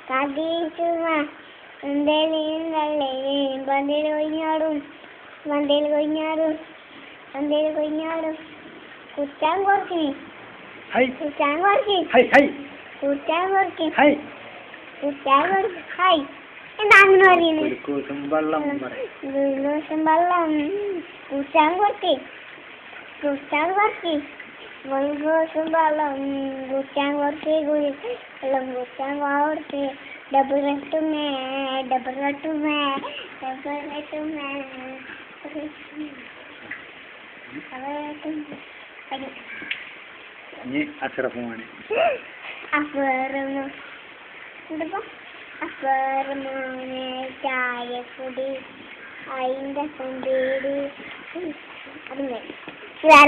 കടീച്ചുമ എന്തേലേ പന്തേൽ കൊഞ്ഞാടും പന്തേൽ കൊഞ്ഞാടും പന്തേൽ കൊഞ്ഞാടും കുറ്റാൻ കുറക്കിനി ഹൈ കുറ്റാൻ കുറക്കി ഹൈ ഹൈ കുറ്റാൻ കുറക്കി ഹൈ കുറ്റാൻ കുറക്കി ഹായ് എന്താ അങ്ങനെ പറയുന്നത് ഒരു കൂസം വെള്ളം പറയും ദിവസം വെള്ളം കുറ്റാൻ കുറക്കി കുറ്റാൻ കുറക്കി ഒരു ദിവസം വെള്ളം കുറ്റാൻ കുറക്കി വെള്ളം കുറ്റാൻ കുറക്കി ഡബിൾ കെട്ടുമേ ഡബിൾ കെട്ടുമേ ഡബിൾ കെട്ടുമേ ഇനി അഷറഫുമാണ് അഫറുന്നു ഇതിപ്പോ അഫറുമാണ് ചായക്കുടി അതിന്റെ കൊണ്ടേടി അതിന്റെ